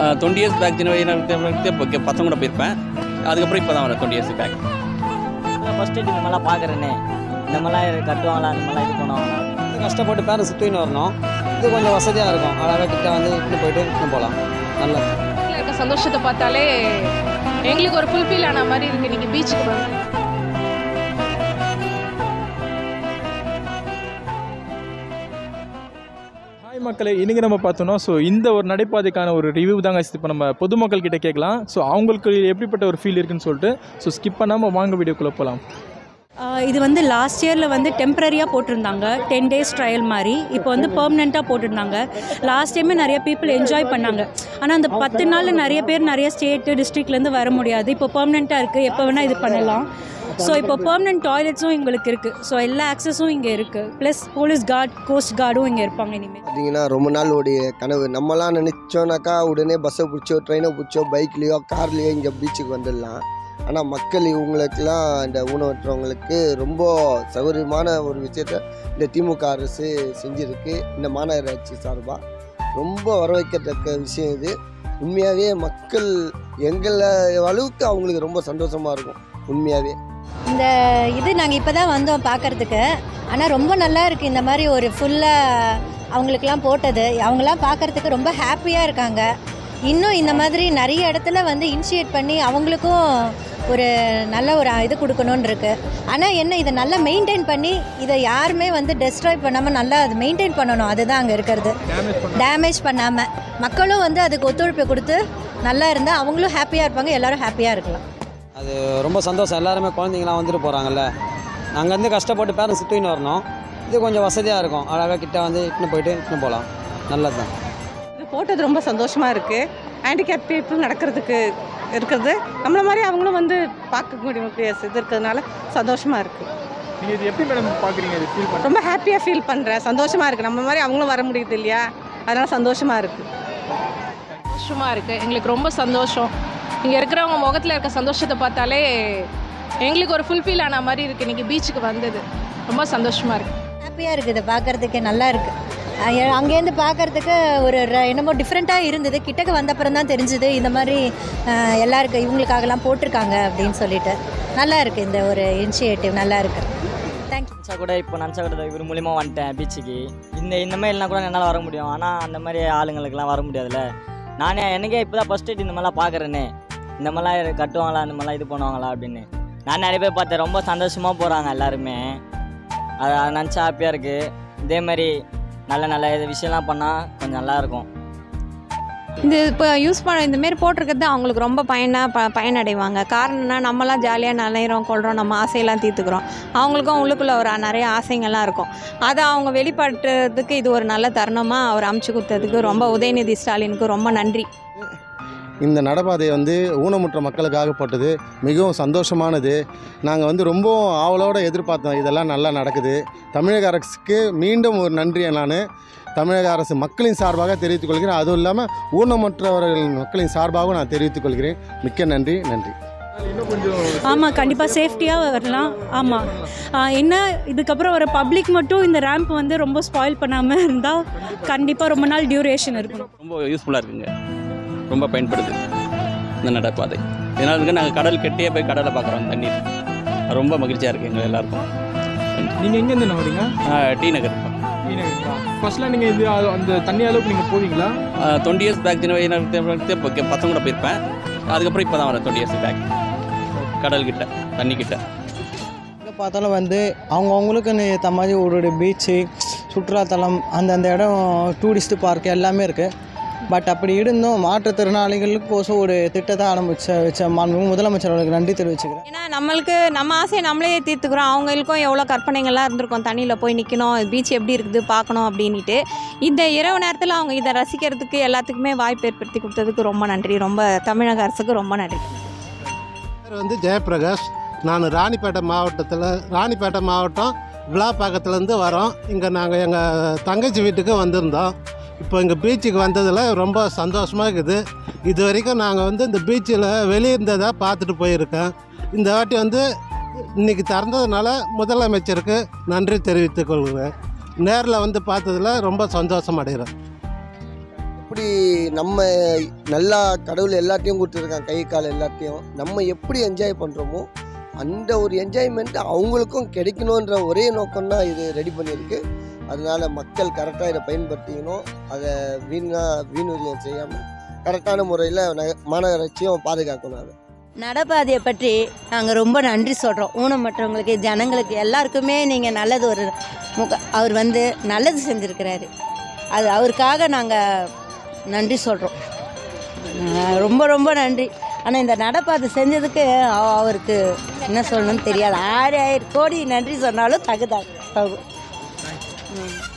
twenty years back சின்ன வயதில் இப்போ பசங்க கூட போயிருப்பேன் அதுக்கப்புறம் இப்போ தான் வரேன் டுவெண்ட்டி இயர்ஸ் பேக் ஃபஸ்ட் இந்த மாதிரிலாம் பார்க்குறேனே இந்த மாதிரிலாம் கட்டுவாங்களா இந்த மாதிரிலாம் இது பண்ணுவாங்களா இது கஷ்டப்பட்டு பேரை சுற்றின்னு வரணும் இது கொஞ்சம் வசதியாக இருக்கும் அழகாக கிட்ட வந்து இட்டுன்னு போயிட்டு இட்டுன்னு போகலாம் நல்லது வீட்டில் இருக்க சந்தோஷத்தை பார்த்தாலே எங்களுக்கு ஒரு ஃபுல்ஃபில் ஆன மாதிரி இருக்கு இன்னைக்கு பீச்சுக்கு வந்து ஹாய் மக்களே இன்றைக்கி நம்ம பார்த்தோன்னா ஸோ இந்த ஒரு நடைபாதைக்கான ஒரு ரிவ்யூ தாங்க இப்போ நம்ம பொதுமக்கள் கிட்ட கேட்கலாம் ஸோ அவங்களுக்கு எப்படிப்பட்ட ஒரு ஃபீல் இருக்குன்னு சொல்லிட்டு ஸோ ஸ்கிப் பண்ணாமல் வாங்க வீடியோக்குள்ளே போகலாம் ஆஹ் இது வந்து லாஸ்ட் இயரில் வந்து டெம்பரரியாக போட்டிருந்தாங்க டென் டேஸ் ட்ரையல் மாதிரி இப்போ வந்து பெர்மனெண்ட்டாக போட்டிருந்தாங்க லாஸ்ட் டைமே நிறைய பீப்புள் என்ஜாய் பண்ணாங்க ஆனால் அந்த பத்து நாளில் நிறைய பேர் நிறைய ஸ்டேட்டு டிஸ்ட்ரிக்ட்லேருந்து வர முடியாது இப்போ பெர்மனெண்ட்டாக இருக்குது எப்போ வேணால் இது பண்ணலாம் ஸோ இப்போ பெர்மனெண்ட் டாய்லெட்ஸும் எங்களுக்கு இருக்குது ஸோ எல்லா ஆக்சஸும் இங்கே இருக்குது ப்ளஸ் போலீஸ் கார்டு கோஸ்ட் கார்டும் இங்கே இருப்பாங்க இனிமேல் பார்த்தீங்கன்னா ரொம்ப நாள் உடைய கனவு நம்மலாம் நினச்சோன்னாக்கா உடனே பஸ்ஸை பிடிச்சோ ட்ரெயினை பிடிச்சோ பைக்லேயோ கார்லேயோ இங்கே பீச்சுக்கு வந்துடலாம் ஆனால் மக்கள் இவங்களுக்கெல்லாம் இந்த ஊனமற்றவங்களுக்கு ரொம்ப சௌகரியமான ஒரு விஷயத்த இந்த திமுக அரசு செஞ்சுருக்கு இந்த மாநகராட்சி சார்பாக ரொம்ப வரவேற்கத்தக்க விஷயம் இது உண்மையாகவே மக்கள் எங்களை அளவுக்கு அவங்களுக்கு ரொம்ப சந்தோஷமாக இருக்கும் உண்மையாகவே இந்த இது நாங்கள் இப்போ தான் வந்தோம் பார்க்கறதுக்கு ஆனால் ரொம்ப நல்லா இருக்குது இந்த மாதிரி ஒரு ஃபுல்லாக அவங்களுக்கெல்லாம் போட்டது அவங்களாம் பார்க்கறதுக்கு ரொம்ப ஹாப்பியாக இருக்காங்க இன்னும் இந்த மாதிரி நிறைய இடத்துல வந்து இனிஷியேட் பண்ணி அவங்களுக்கும் ஒரு நல்ல ஒரு இது கொடுக்கணும்னு இருக்கு ஆனால் என்ன இதை நல்லா மெயின்டைன் பண்ணி இதை யாருமே வந்து டெஸ்ட்ராய் பண்ணாமல் நல்லா அது மெயின்டைன் பண்ணணும் அதுதான் அங்கே இருக்கிறது டேமேஜ் பண்ணாமல் மக்களும் வந்து அதுக்கு ஒத்துழைப்பு கொடுத்து நல்லா இருந்தால் அவங்களும் ஹாப்பியாக இருப்பாங்க எல்லாரும் ஹாப்பியாக இருக்கலாம் அது ரொம்ப சந்தோஷம் எல்லாருமே குழந்தைங்களாம் வந்துட்டு போகிறாங்கல்ல அங்கேருந்து கஷ்டப்பட்டு பேரை சுற்றின்னு வரணும் இது கொஞ்சம் வசதியாக இருக்கும் அழகாக கிட்ட வந்து இட்டுன்னு போயிட்டு இட்டுன்னு போகலாம் நல்லது தான் இது போட்டது ரொம்ப சந்தோஷமாக இருக்குது ஹேண்டிகேப் பீப்புள் நடக்கிறதுக்கு இருக்கிறது நம்மள மாதிரி அவங்களும் வந்து பார்க்கக்கூடிய பிளேஸ் இது இருக்கிறதுனால சந்தோஷமாக இருக்குது நீங்கள் இது எப்படி மேடம் பார்க்குறீங்க இது ஃபீல் பண்ண ரொம்ப ஹாப்பியாக ஃபீல் பண்ணுறேன் சந்தோஷமாக இருக்குது நம்ம மாதிரி அவங்களும் வர முடியுது இல்லையா அதனால் சந்தோஷமாக இருக்குது சந்தோஷமாக இருக்குது எங்களுக்கு ரொம்ப சந்தோஷம் இங்கே இருக்கிறவங்க முகத்தில் இருக்க சந்தோஷத்தை பார்த்தாலே எங்களுக்கு ஒரு ஃபுல்ஃபில் ஆன மாதிரி இருக்கு இன்னைக்கு பீச்சுக்கு வந்தது ரொம்ப சந்தோஷமாக இருக்குது ஹாப்பியாக இருக்குது பார்க்கறதுக்கு நல்லா இருக்குது அங்கேருந்து பார்க்கறதுக்கு ஒரு ர- என்னமோ டிஃப்ரெண்ட்டாக இருந்தது கிட்டக்க வந்த அப்புறம் தான் தெரிஞ்சுது இந்த மாதிரி அஹ், எல்லாருக்கும் இவங்களுக்காகலாம் போட்டிருக்காங்க அப்படின்னு சொல்லிட்டு நல்லா இருக்குது இந்த ஒரு இனிஷியேட்டிவ் நல்லா இருக்குது தேங்க்யூ நினச்சா கூட இப்போ நினச்சா கூட இவர் மூலிமா வந்துட்டேன் பீச்சுக்கு இந்த இந்த மாதிரி இல்லைனா கூட என்னால் வர முடியும் ஆனால் அந்த மாதிரி ஆளுங்களுக்கெல்லாம் வர முடியாதுல்ல நானே எனக்கே இப்போ தான் ஃபஸ்ட் இந்த மாதிரிலாம் பார்க்குறேனே இந்த மாதிரிலாம் கட்டுவாங்களா இந்த மாதிரிலாம் இது பண்ணுவாங்களா அப்படின்னு நான் நிறைய பேர் பார்த்தேன் ரொம்ப சந்தோஷமாக போகிறாங்க எல்லாருமே அதை நினச்சா ஹாப்பியாக இருக்குது இதே மாதிரி நல்ல நல்ல இது விஷயம்லாம் பண்ணால் கொஞ்சம் நல்லாயிருக்கும் இது இப்போ யூஸ் பண்ண இந்த மாரி போட்டிருக்கிறது அவங்களுக்கு ரொம்ப பயனாக ப பயனடைவாங்க காரணம்னா நம்மலாம் ஜாலியாக நிலையிறோம் கொள்கிறோம் நம்ம ஆசையெல்லாம் தீர்த்துக்கிறோம் அவங்களுக்கும் உள்ளுக்குள்ளே ஒரு நிறைய ஆசைங்கள்லாம் இருக்கும் அதை அவங்க வெளிப்படுத்துறதுக்கு இது ஒரு நல்ல தருணமாக அவர் அமைச்சு கொடுத்ததுக்கு ரொம்ப உதயநிதி ஸ்டாலினுக்கு ரொம்ப நன்றி இந்த நடைபாதை வந்து ஊனமுற்ற மக்களுக்காக போட்டது மிகவும் சந்தோஷமானது நாங்கள் வந்து ரொம்ப ஆவலோடு எதிர்பார்த்தோம் இதெல்லாம் நல்லா நடக்குது தமிழக அரசுக்கு மீண்டும் ஒரு நன்றியை நான் தமிழக அரசு மக்களின் சார்பாக தெரிவித்துக் கொள்கிறேன் அதுவும் இல்லாமல் ஊனமுற்றவர்கள் மக்களின் சார்பாகவும் நான் தெரிவித்துக் கொள்கிறேன் மிக்க நன்றி நன்றி இன்னும் கொஞ்சம் ஆமாம் கண்டிப்பாக சேஃப்டியாக வரலாம் ஆமாம் என்ன இதுக்கப்புறம் வர பப்ளிக் மட்டும் இந்த ரேம்ப் வந்து ரொம்ப ஸ்பாயில் பண்ணாமல் இருந்தால் கண்டிப்பாக ரொம்ப நாள் டியூரேஷன் இருக்கும் ரொம்ப யூஸ்ஃபுல்லாக இருக்குங்க ரொம்ப பயன்படுது இந்த நடைபாதை இதனால இருக்கு நாங்கள் கடல் கெட்டியே போய் கடலை பார்க்குறோம் தண்ணீர் அது ரொம்ப மகிழ்ச்சியாக இருக்குது எங்கள் எல்லாருக்கும் நீங்கள் எங்கேருந்து நான் வரீங்க ஆஹ் டி நகர் ஃபர்ஸ்ட்லாம் நீங்கள் இது அது- அந்த தண்ணி அளவுக்கு நீங்கள் போவீங்களா டுவெண்ட்டி இயர்ஸ் பேக் சின்ன வயதில் இப்போ பசங்க கூட போயிருப்பேன் அதுக்கப்புறம் இப்போ தான் வரேன் டுவெண்ட்டி இயர்ஸ் பேக் கடல் கிட்ட தண்ணி கிட்ட எங்கே பார்த்தாலும் வந்து அவங்கவுங்களுக்குன்னு ஏற்ற மாதிரி ஒரு பீச்சு சுற்றுலாத்தலம் அந்தந்த இடம் டூரிஸ்ட் பார்க் எல்லாமே இருக்குது பட் அப்படி இருந்தும் மாற்றுத்திறனாளிகளுக்கோசம் ஒரு திட்டத்தை ஆரம்பிச்ச வச்ச மாண்புமிகு முதலமைச்சர் அவர்களுக்கு நன்றி தெரிவிச்சுக்கிறேன் ஏன்னா நம்மளுக்கு நம்ம ஆசையை நம்மளே தீர்த்துக்கிறோம் அவங்களுக்கும் எவ்வளோ கற்பனைகள்லாம் இருந்திருக்கும் தண்ணியில் போய் நிற்கணும் பீச் எப்படி இருக்குது பார்க்கணும் அப்படின்ட்டு இந்த இரவு நேரத்தில் அவங்க இதை ரசிக்கிறதுக்கு எல்லாத்துக்குமே வாய்ப்பு ஏற்படுத்தி கொடுத்ததுக்கு ரொம்ப நன்றி ரொம்ப தமிழக அரசுக்கு ரொம்ப நன்றி பேர் வந்து ஜெயபிரகாஷ் நான் ராணிப்பேட்டை மாவட்டத்தில் ராணிப்பேட்டை மாவட்டம் விழாப்பாக்கத்துலேருந்து வரோம் இங்கே நாங்கள் எங்கள் தங்கச்சி வீட்டுக்கு வந்திருந்தோம் இப்போ இங்கே பீச்சுக்கு வந்ததில் ரொம்ப சந்தோஷமாக இருக்குது இது வரைக்கும் நாங்கள் வந்து இந்த பீச்சில் வெளியே இருந்ததை பார்த்துட்டு போயிருக்கோம் இந்த வாட்டி வந்து இன்றைக்கி திறந்ததுனால முதலமைச்சருக்கு நன்றி தெரிவித்துக் கொள்கிறேன் நேரில் வந்து பார்த்ததில் ரொம்ப சந்தோஷம் அடைகிறேன் எப்படி நம்ம நல்லா கடவுள் எல்லாத்தையும் கொடுத்துருக்கான் கை கால் எல்லாத்தையும் நம்ம எப்படி என்ஜாய் பண்ணுறோமோ அந்த ஒரு என்ஜாய்மெண்ட் அவங்களுக்கும் கிடைக்கணுன்ற ஒரே நோக்கம் தான் இது ரெடி பண்ணியிருக்கு அதனால மக்கள் கரெக்டாக இதை பயன்படுத்திக்கணும் அதை வீணா வீணுரியம் செய்யாமல் கரெக்டான முறையில் மாநகராட்சியும் பாதுகாக்கணும் அதை நடைபாதையை பற்றி நாங்கள் ரொம்ப நன்றி சொல்கிறோம் ஊனமற்றவங்களுக்கு ஜனங்களுக்கு எல்லாருக்குமே நீங்கள் நல்லது ஒரு முக அவர் வந்து நல்லது செஞ்சுருக்கிறாரு அது அவருக்காக நாங்கள் நன்றி சொல்கிறோம் ரொம்ப ரொம்ப நன்றி ஆனால் இந்த நடைபாதை செஞ்சதுக்கு அவ- அவருக்கு என்ன சொல்லணும்னு தெரியாது ஆயிரம் ஆயிரம் கோடி நன்றி சொன்னாலும் தகுதா தகும் ம்